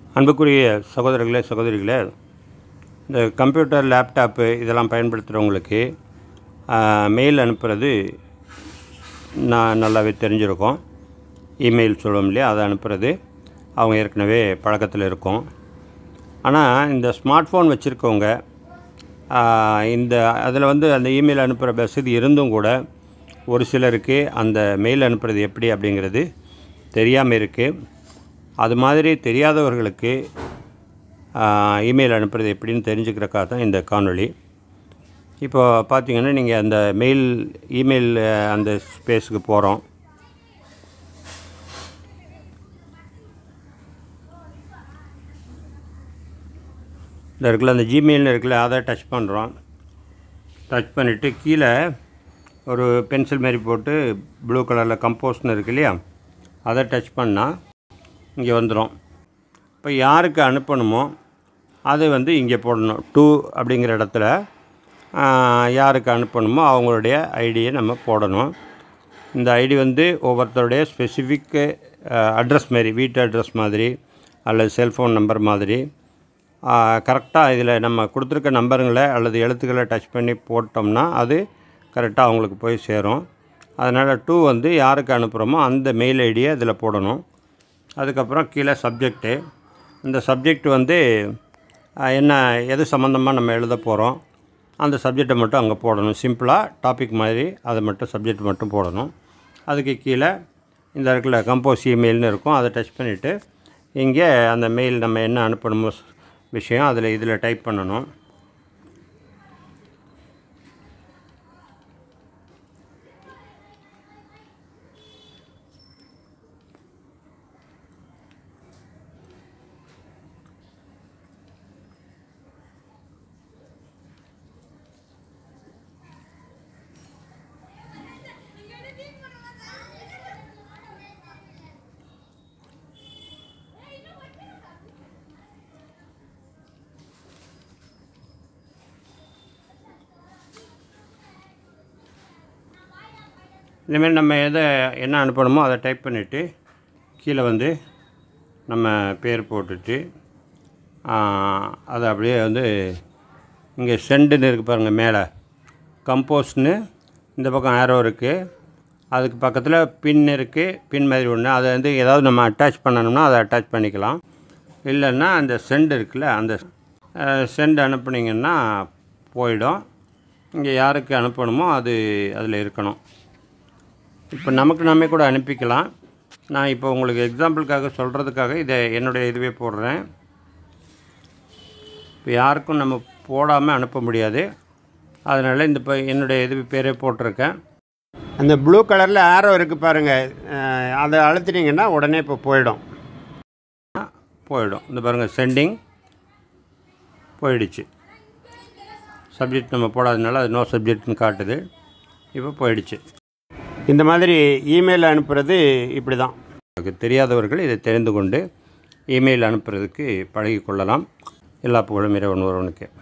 அன்புக்குரிய சகோதரர்களே சகோதரிகளே இந்த கம்ப்யூட்டர் லேப்டாப்பு இதெல்லாம் பயன்படுத்துகிறவங்களுக்கு மெயில் அனுப்புறது நான் நல்லாவே தெரிஞ்சிருக்கும் இமெயில் சொல்லுவோம் இல்லையா அதை அனுப்புறது அவங்க ஏற்கனவே பழக்கத்தில் இருக்கும் ஆனால் இந்த ஸ்மார்ட் ஃபோன் வச்சுருக்கவங்க இந்த அதில் வந்து அந்த இமெயில் அனுப்புகிற வசதி இருந்தும் கூட ஒரு சிலருக்கு அந்த மெயில் அனுப்புறது எப்படி அப்படிங்கிறது தெரியாமல் இருக்குது அது மாதிரி தெரியாதவர்களுக்கு இமெயில் அனுப்புறது எப்படின்னு தெரிஞ்சுக்கிறக்காக தான் இந்த காணொளி இப்போ பார்த்தீங்கன்னா நீங்கள் அந்த மெயில் இமெயில் அந்த ஸ்பேஸுக்கு போகிறோம் இந்த இருக்குல்ல அந்த ஜிமெயில்னு இருக்குல்ல அதை டச் பண்ணுறோம் டச் பண்ணிவிட்டு கீழே ஒரு பென்சில் மாரி போட்டு ப்ளூ கலரில் கம்போஸ்ட்னு இருக்கு இல்லையா அதை டச் பண்ணால் இங்கே வந்துடும் இப்போ யாருக்கு அனுப்பணுமோ அது வந்து இங்கே போடணும் டூ அப்படிங்கிற இடத்துல யாருக்கு அனுப்பணுமோ அவங்களுடைய ஐடியை நம்ம போடணும் இந்த ஐடி வந்து ஒவ்வொருத்தருடைய ஸ்பெசிஃபிக்கு அட்ரஸ் மாரி வீட்டு அட்ரஸ் மாதிரி அல்லது செல்ஃபோன் நம்பர் மாதிரி கரெக்டாக இதில் நம்ம கொடுத்துருக்க நம்பருங்களை அல்லது எழுத்துக்களை டச் பண்ணி போட்டோம்னா அது கரெக்டாக அவங்களுக்கு போய் சேரும் அதனால் டூ வந்து யாருக்கு அனுப்புகிறோமோ அந்த மெயில் ஐடியை இதில் போடணும் அதுக்கப்புறம் கீழே சப்ஜெக்ட்டு இந்த சப்ஜெக்ட் வந்து என்ன எது சம்மந்தமாக நம்ம எழுத போகிறோம் அந்த சப்ஜெக்டை மட்டும் அங்கே போடணும் சிம்பிளாக டாபிக் மாதிரி அதை மட்டும் சப்ஜெக்ட் மட்டும் போடணும் அதுக்கு கீழே இந்த இடத்துல கம்போஸ் இமெயில்னு இருக்கும் அதை டச் பண்ணிவிட்டு இங்கே அந்த மெயில் நம்ம என்ன அனுப்பணுமோ விஷயம் அதில் இதில் டைப் பண்ணணும் இந்தமாரி நம்ம எதை என்ன அனுப்பணுமோ அதை டைப் பண்ணிவிட்டு கீழே வந்து நம்ம பேர் போட்டுட்டு அதை அப்படியே வந்து இங்கே செண்டுன்னு இருக்குது பாருங்கள் மேலே கம்போஸ்ட்னு இந்த பக்கம் ஆரோ இருக்குது அதுக்கு பக்கத்தில் பின் இருக்குது பின் மாதிரி ஒன்று அதை வந்து ஏதாவது நம்ம அட்டாச் பண்ணணும்னா அதை அட்டாச் பண்ணிக்கலாம் இல்லைன்னா அந்த செண்டு இருக்குல்ல அந்த செண்டு அனுப்புனீங்கன்னா போயிடும் இங்கே யாருக்கு அனுப்பணுமோ அது அதில் இருக்கணும் இப்போ நமக்கு நாமே கூட அனுப்பிக்கலாம் நான் இப்போ உங்களுக்கு எக்ஸாம்பிளுக்காக சொல்கிறதுக்காக இதை என்னுடைய இதுவே போடுறேன் இப்போ யாருக்கும் நம்ம போடாமல் அனுப்ப முடியாது அதனால் இந்த இப்போ என்னுடைய இது பேரே போட்டிருக்கேன் அந்த ப்ளூ கலரில் ஆரோ இருக்குது பாருங்கள் அதை அழுத்தினீங்கன்னா உடனே இப்போ போயிடும் போயிடும் இந்த பாருங்கள் சென்டிங் போயிடுச்சு சப்ஜெக்ட் நம்ம போடாததுனால அது நோ சப்ஜெக்ட்னு காட்டுது இப்போ போயிடுச்சு இந்த மாதிரி இமெயில் அனுப்புறது இப்படி தான் தெரியாதவர்கள் இதை தெரிந்து கொண்டு இமெயில் அனுப்புறதுக்கு பழகி கொள்ளலாம் எல்லா புகழும் இறைவன் ஒருவனுக்கு